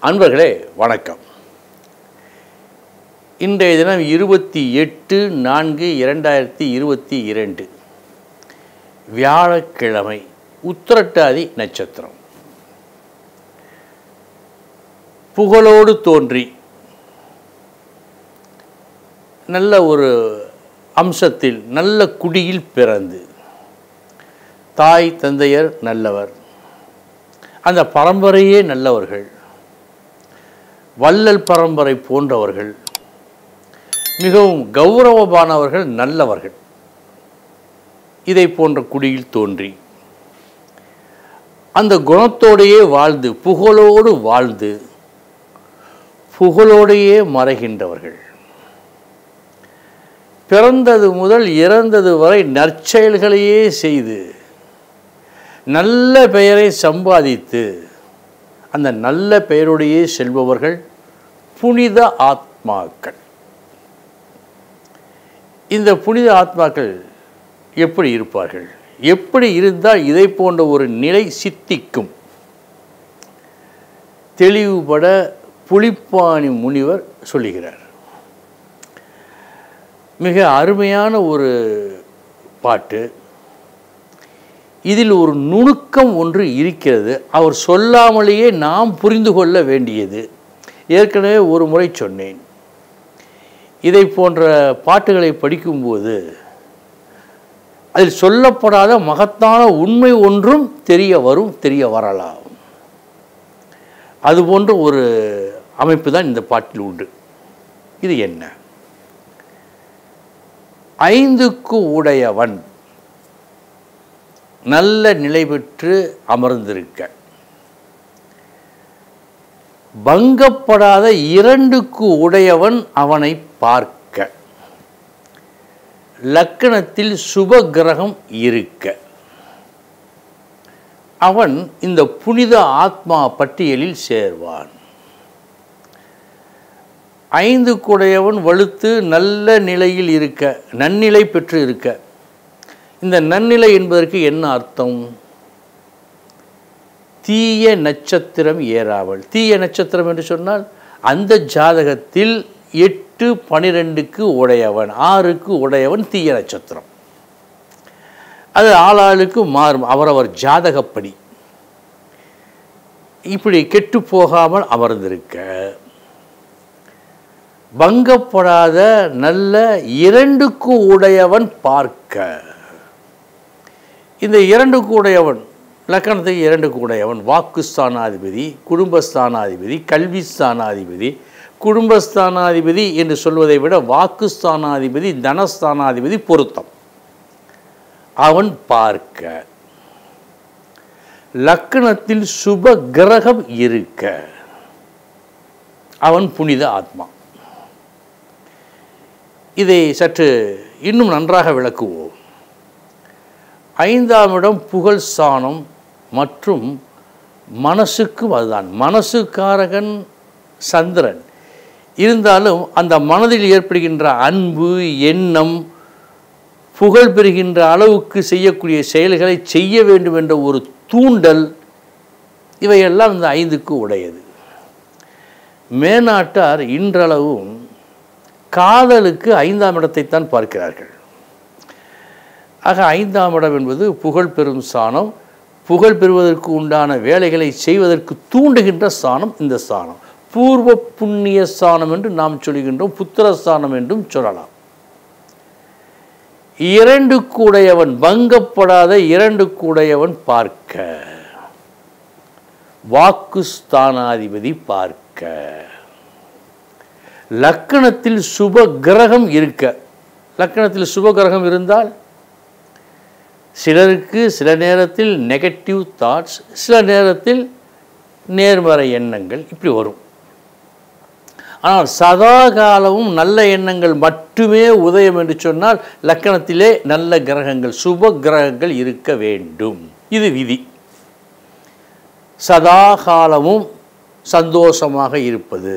அன்பர்களே வணக்கம் இன்றைய தினம் இருபத்தி எட்டு நான்கு இரண்டாயிரத்தி இருபத்தி இரண்டு வியாழக்கிழமை உத்திரட்டாதி நட்சத்திரம் புகழோடு தோன்றி நல்ல ஒரு அம்சத்தில் நல்ல குடியில் பிறந்து தாய் தந்தையர் நல்லவர் அந்த பரம்பரையே நல்லவர்கள் வள்ளல் பரம்பரை போன்றவர்கள் மிகவும் கௌரவமானவர்கள் நல்லவர்கள் இதை போன்ற குடியில் தோன்றி அந்த குணத்தோடையே வாழ்ந்து புகழோடு வாழ்ந்து புகழோடையே மறைகின்றவர்கள் பிறந்தது முதல் இறந்தது வரை நற்செயல்களையே செய்து நல்ல பெயரை சம்பாதித்து அந்த நல்ல பெயருடையே செல்பவர்கள் புனித ஆத்மாக்கள் இந்த புனித ஆத்மாக்கள் எப்படி இருப்பார்கள் எப்படி இருந்தால் இதை போன்ற ஒரு நிலை சித்திக்கும் தெளிவுபட புலிப்பாணி முனிவர் சொல்லுகிறார் மிக அருமையான ஒரு பாட்டு இதில் ஒரு நுணுக்கம் ஒன்று இருக்கிறது அவர் சொல்லாமலேயே நாம் புரிந்து கொள்ள வேண்டியது ஏற்கனவே ஒரு முறை சொன்னேன் இதை போன்ற பாட்டுகளை படிக்கும்போது அதில் சொல்லப்படாத மகத்தான உண்மை ஒன்றும் தெரிய வரும் தெரிய வரலாம் அதுபோன்ற ஒரு அமைப்பு தான் இந்த பாட்டில் உண்டு இது என்ன ஐந்துக்கு உடையவன் நல்ல நிலை பெற்று அமர்ந்திருக்க பங்கப்படாத இரண்டுக்கு உடையவன் அவனை பார்க்க லக்கணத்தில் சுப கிரகம் இருக்க அவன் இந்த புனித ஆத்மா பட்டியலில் சேர்வான் ஐந்து குடையவன் வலுத்து நல்ல நிலையில் இருக்க நன்னிலை பெற்று இருக்க இந்த நன்னிலை என்பதற்கு என்ன அர்த்தம் தீய நட்சத்திரம் ஏறாவல் தீய நட்சத்திரம் என்று சொன்னால் அந்த ஜாதகத்தில் எட்டு பனிரெண்டுக்கு உடையவன் ஆறுக்கு உடையவன் தீய நட்சத்திரம் அது ஆளாளுக்கு மாறும் அவரவர் ஜாதகப்படி இப்படி கெட்டு போகாமல் அமர்ந்திருக்க பங்கப்படாத நல்ல இரண்டுக்கு உடையவன் பார்க்க இந்த இரண்டுக்கு உடையவன் லக்கணத்துக்கு இரண்டுக்கு உடையவன் வாக்குஸ்தானாதிபதி குடும்பஸ்தானாதிபதி கல்விஸ்தானாதிபதி குடும்பஸ்தானாதிபதி என்று சொல்வதை விட வாக்குஸ்தானாதிபதி தனஸ்தானாதிபதி பொருத்தம் அவன் பார்க்க லக்கணத்தில் சுப கிரகம் இருக்க அவன் புனித ஆத்மா இதை சற்று இன்னும் நன்றாக விளக்குவோம் ஐந்தாம் இடம் புகழ் ஸ்தானம் மற்றும் மனசுக்கும் அதுதான் மனசுக்காரகன் சந்திரன் இருந்தாலும் அந்த மனதில் ஏற்படுகின்ற அன்பு எண்ணம் புகழ் பெறுகின்ற அளவுக்கு செய்யக்கூடிய செயல்களை செய்ய வேண்டும் என்ற ஒரு தூண்டல் இவையெல்லாம் இந்த ஐந்துக்கு உடையது மேனாட்டார் இன்றளவும் காதலுக்கு ஐந்தாம் இடத்தைத்தான் பார்க்கிறார்கள் ஆக ஐந்தாம் இடம் என்பது புகழ் பெறும் ஸ்தானம் புகழ் பெறுவதற்கு உண்டான வேலைகளை செய்வதற்கு தூண்டுகின்ற ஸ்தானம் இந்த ஸ்தானம் பூர்வ புண்ணிய ஸ்தானம் என்று நாம் சொல்கின்றோம் புத்திரஸ்தானம் என்றும் சொல்லலாம் இரண்டு கூடையவன் பங்கப்படாத இரண்டு கூடையவன் பார்க்க வாக்குஸ்தானாதிபதி பார்க்க லக்கணத்தில் சுப கிரகம் இருக்க லக்கணத்தில் சுப கிரகம் இருந்தால் சிலருக்கு சில நேரத்தில் நெகட்டிவ் தாட்ஸ் சில நேரத்தில் நேர்மறை எண்ணங்கள் இப்படி வரும் ஆனால் சதா காலமும் நல்ல எண்ணங்கள் மட்டுமே உதயம் என்று சொன்னால் லக்கணத்திலே நல்ல கிரகங்கள் சுப கிரகங்கள் இருக்க வேண்டும் இது விதி சதா காலமும் சந்தோஷமாக இருப்பது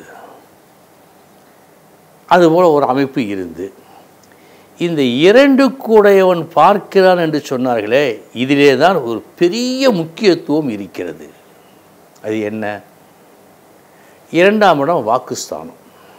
அதுபோல் ஒரு அமைப்பு இருந்து இந்த இரண்டு கூடையவன் பார்க்கிறான் என்று சொன்னார்களே இதிலே தான் ஒரு பெரிய முக்கியத்துவம் இருக்கிறது அது என்ன இரண்டாம் இடம் வாக்குஸ்தானம்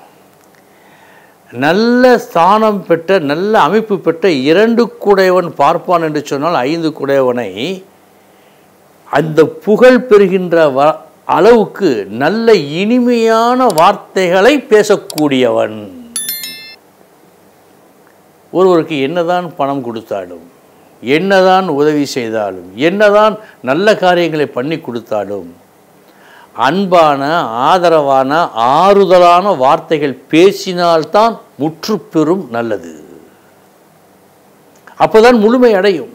நல்ல ஸ்தானம் பெற்ற நல்ல அமைப்பு பெற்ற இரண்டு குடையவன் பார்ப்பான் என்று சொன்னால் ஐந்து குடையவனை அந்த புகழ் பெறுகின்ற வ அளவுக்கு நல்ல இனிமையான வார்த்தைகளை பேசக்கூடியவன் ஒருவருக்கு என்னதான் பணம் கொடுத்தாலும் என்னதான் உதவி செய்தாலும் என்னதான் நல்ல காரியங்களை பண்ணி கொடுத்தாலும் அன்பான ஆதரவான ஆறுதலான வார்த்தைகள் பேசினால்தான் முற்றுப்பெறும் நல்லது அப்போதான் முழுமை அடையும்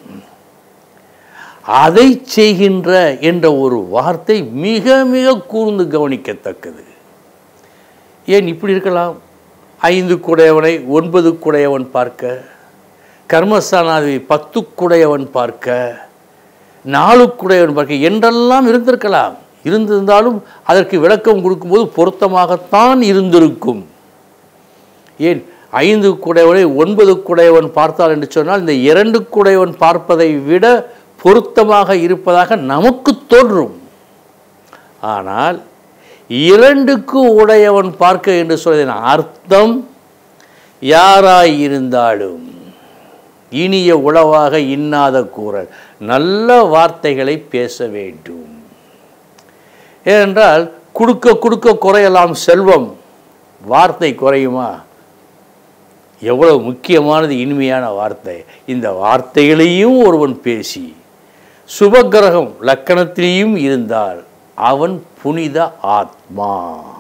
அதை செய்கின்ற என்ற ஒரு வார்த்தை மிக மிக கூர்ந்து கவனிக்கத்தக்கது ஏன் இப்படி இருக்கலாம் ஐந்து குடையவனை ஒன்பது குடையவன் பார்க்க கர்மஸ்தானாதி பத்து குடையவன் பார்க்க நாலு குடையவன் பார்க்க என்றெல்லாம் இருந்திருக்கலாம் இருந்திருந்தாலும் அதற்கு விளக்கம் கொடுக்கும்போது பொருத்தமாகத்தான் இருந்திருக்கும் ஏன் ஐந்து குடையவனை ஒன்பது குடையவன் பார்த்தால் என்று சொன்னால் இந்த இரண்டு குடையவன் பார்ப்பதை விட பொருத்தமாக இருப்பதாக நமக்கு தோன்றும் ஆனால் இரண்டுக்கு உடையவன் பார்க்க என்று சொல்வதன் அர்த்தம் யாராய் இருந்தாலும் இனிய உளவாக இன்னாத கூறல் நல்ல வார்த்தைகளை பேச வேண்டும் ஏனென்றால் கொடுக்க கொடுக்க குறையலாம் செல்வம் வார்த்தை குறையுமா எவ்வளவு முக்கியமானது இனிமையான வார்த்தை இந்த வார்த்தைகளையும் ஒருவன் பேசி சுபகிரகம் லக்கணத்திலேயும் இருந்தால் அவன் புனித ஆத்மா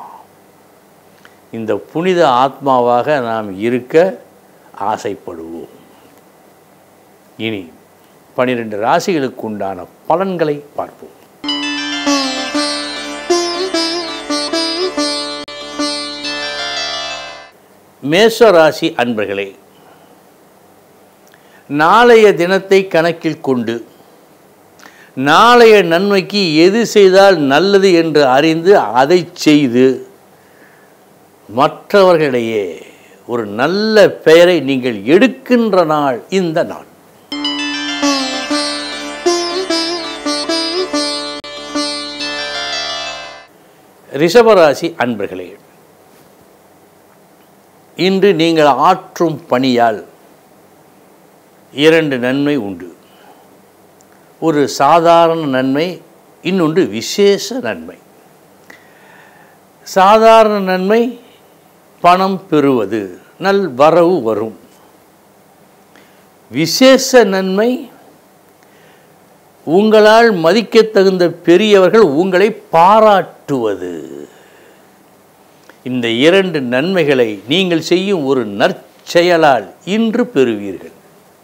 இந்த புனித ஆத்மாவாக நாம் இருக்க ஆசைப்படுவோம் இனி பனிரெண்டு ராசிகளுக்கு உண்டான பலன்களை பார்ப்போம் மேஷ ராசி அன்பர்களே நாளைய தினத்தை கணக்கில் கொண்டு நாளைய நன்மைக்கு எது செய்தால் நல்லது என்று அறிந்து அதை செய்து மற்றவர்களிடையே ஒரு நல்ல பெயரை நீங்கள் எடுக்கின்ற நாள் இந்த நாள் ரிஷபராசி அன்பர்களே இன்று நீங்கள் ஆற்றும் பணியால் இரண்டு நன்மை உண்டு ஒரு சாதாரண நன்மை இன்னொன்று விசேஷ நன்மை சாதாரண நன்மை பணம் பெறுவது நல் வரவு வரும் விசேஷ நன்மை உங்களால் மதிக்கத் தகுந்த பெரியவர்கள் உங்களை பாராட்டுவது இந்த இரண்டு நன்மைகளை நீங்கள் செய்யும் ஒரு நற்செயலால் இன்று பெறுவீர்கள்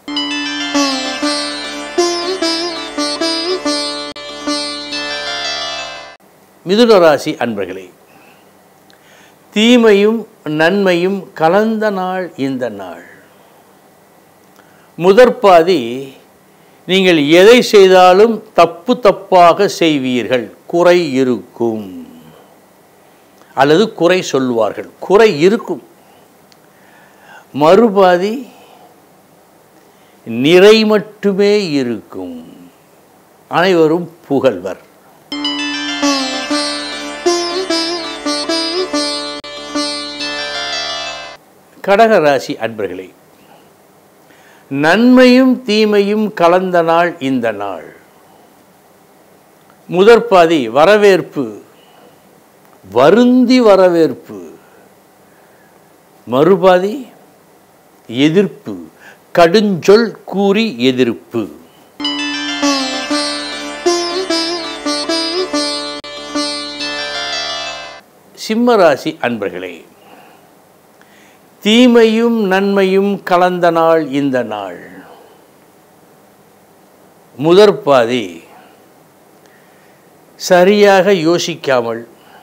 மிதுன ராசி அன்பர்களே தீமையும் நன்மையும் கலந்த நாள் இந்த நாள் முதற்பாதி நீங்கள் எதை செய்தாலும் தப்பு தப்பாக செய்வீர்கள் குறை இருக்கும் அல்லது குறை சொல்வார்கள் குறை இருக்கும் மறுபாதி நிறை மட்டுமே இருக்கும் அனைவரும் புகழ்வர் கடகராசி அன்பர்களே நன்மையும் தீமையும் கலந்த நாள் இந்த நாள் முதற்பாதி வரவேற்பு வருந்தி வரவேற்பு மறுபாதி எதிர்ப்பு கடுஞ்சொல் கூறி எதிர்ப்பு சிம்மராசி அன்பர்களே தீமையும் நன்மையும் கலந்த நாள் இந்த நாள் முதற்பாதி சரியாக யோசிக்காமல்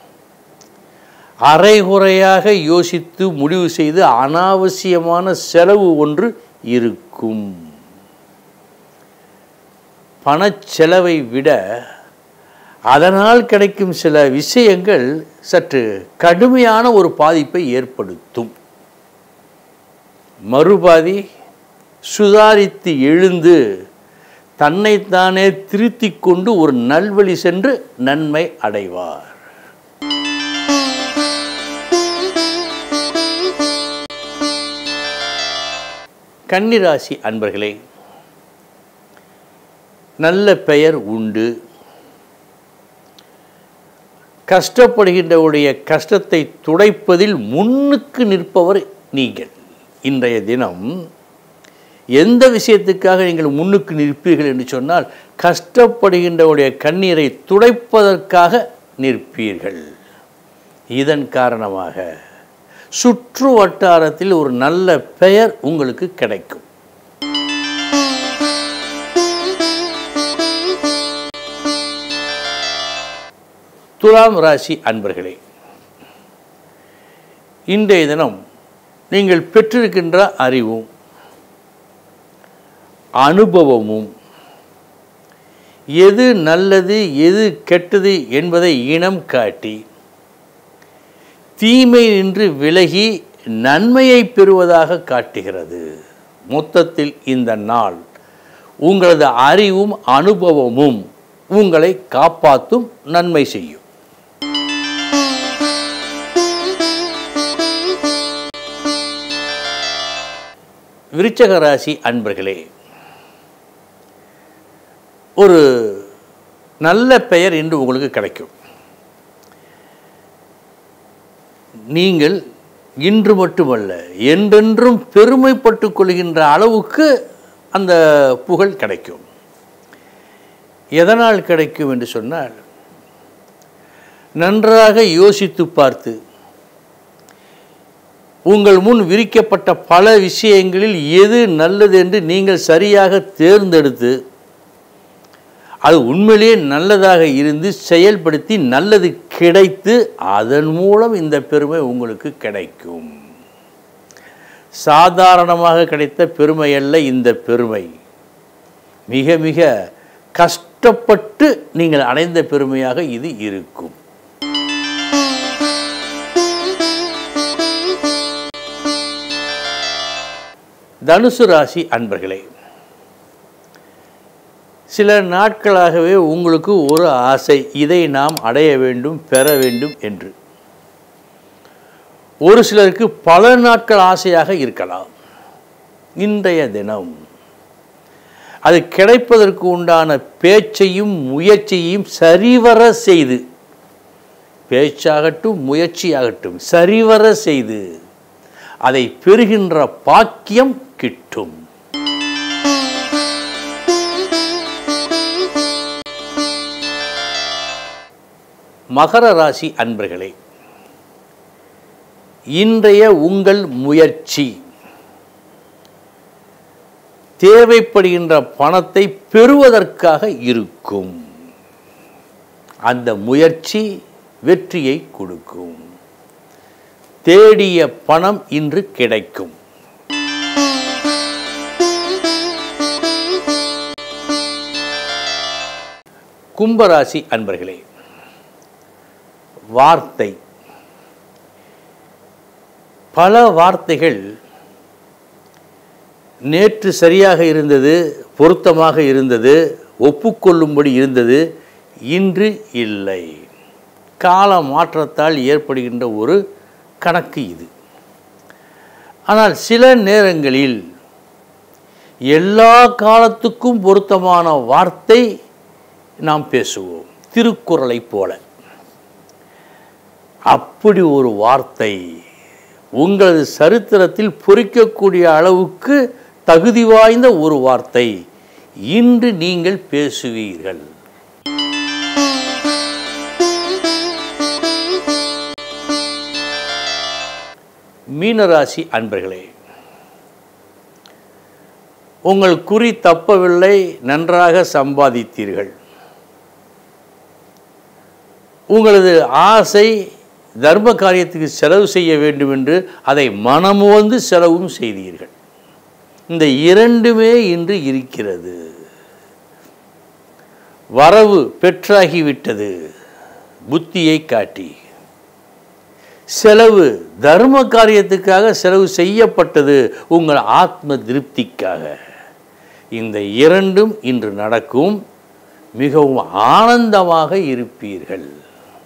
அரைகுறையாக யோசித்து முடிவு செய்து அனாவசியமான செலவு ஒன்று இருக்கும் பணச்செலவை விட அதனால் கிடைக்கும் சில விஷயங்கள் சற்று கடுமையான ஒரு பாதிப்பை ஏற்படுத்தும் மறுபாதி சுதாரித்து எழுந்து தன்னைத்தானே திருத்திக் கொண்டு ஒரு நல்வழி சென்று நன்மை அடைவார் கன்னிராசி அன்பர்களே நல்ல பெயர் உண்டு கஷ்டப்படுகின்றவருடைய கஷ்டத்தை துடைப்பதில் முன்னுக்கு நிற்பவர் நீங்கள் இன்றைய தினம் எந்த விஷயத்துக்காக நீங்கள் முன்னுக்கு நிற்பீர்கள் என்று சொன்னால் கஷ்டப்படுகின்றவருடைய கண்ணீரை துடைப்பதற்காக நிற்பீர்கள் இதன் காரணமாக சுற்று வட்டாரத்தில் ஒரு நல்ல பெயர் உங்களுக்கு கிடைக்கும் துலாம் ராசி அன்பர்களே இன்றைய தினம் நீங்கள் பெற்றிருக்கின்ற அறிவும் அனுபவமும் எது நல்லது எது கெட்டது என்பதை இனம் காட்டி தீமை நின்று விலகி நன்மையை பெறுவதாக காட்டுகிறது மொத்தத்தில் இந்த நாள் உங்களது அறிவும் அனுபவமும் உங்களை காப்பாற்றும் நன்மை செய்யும் விருச்சக ராசி அன்பர்களே ஒரு நல்ல பெயர் இன்று உங்களுக்கு கிடைக்கும் நீங்கள் இன்று மட்டுமல்ல என்றென்றும் பெருமைப்பட்டு கொள்கின்ற அளவுக்கு அந்த புகழ் கிடைக்கும் எதனால் கிடைக்கும் என்று சொன்னால் நன்றாக யோசித்து பார்த்து உங்கள் முன் விரிக்கப்பட்ட பல விஷயங்களில் எது நல்லது என்று நீங்கள் சரியாக தேர்ந்தெடுத்து அது உண்மையிலேயே நல்லதாக இருந்து செயல்படுத்தி நல்லது கிடைத்து அதன் மூலம் இந்த பெருமை உங்களுக்கு கிடைக்கும் சாதாரணமாக கிடைத்த பெருமை அல்ல இந்த பெருமை மிக மிக கஷ்டப்பட்டு நீங்கள் அடைந்த பெருமையாக இது இருக்கும் தனுசு ராசி அன்பர்களே சில நாட்களாகவே உங்களுக்கு ஒரு ஆசை இதை நாம் அடைய வேண்டும் பெற வேண்டும் என்று ஒரு சிலருக்கு பல நாட்கள் ஆசையாக இருக்கலாம் இன்றைய தினம் அது கிடைப்பதற்கு உண்டான பேச்சையும் முயற்சியையும் சரிவர செய்து பேச்சாகட்டும் முயற்சியாகட்டும் சரிவர செய்து அதை பெறுகின்ற பாக்கியம் கிட்டும் மகர ராசி அன்பர்களே இன்றைய உங்கள் முயற்சி தேவைப்படுகின்ற பணத்தை பெறுவதற்காக இருக்கும் அந்த முயற்சி வெற்றியை கொடுக்கும் தேடிய பணம் இன்று கிடைக்கும் கும்பராசி அன்பர்களே வார்த்தை பல வார்த்தைகள் நேற்று சரியாக இருந்தது பொருத்தமாக இருந்தது ஒப்புக்கொள்ளும்படி இருந்தது இன்று இல்லை கால மாற்றத்தால் ஏற்படுகின்ற ஒரு கணக்கு இது ஆனால் சில நேரங்களில் எல்லா காலத்துக்கும் பொருத்தமான வார்த்தை நாம் பேசுவோம் திருக்குறளை போல அப்படி ஒரு வார்த்தை உங்களது சரித்திரத்தில் பொறிக்கக்கூடிய அளவுக்கு தகுதி வாய்ந்த ஒரு வார்த்தை இன்று நீங்கள் பேசுவீர்கள் மீனராசி அன்பர்களே உங்கள் குறி தப்பவில்லை நன்றாக சம்பாதித்தீர்கள் உங்களது ஆசை தர்ம காரியத்துக்கு செலவு செய்ய வேண்டும் என்று அதை மனமுவந்து செலவும் செய்தீர்கள் இந்த இரண்டுமே இன்று இருக்கிறது வரவு பெற்றாகிவிட்டது புத்தியை காட்டி செலவு தர்ம காரியத்துக்காக செலவு செய்யப்பட்டது உங்கள் ஆத்ம திருப்திக்காக இந்த இரண்டும் இன்று நடக்கும் மிகவும் ஆனந்தமாக இருப்பீர்கள்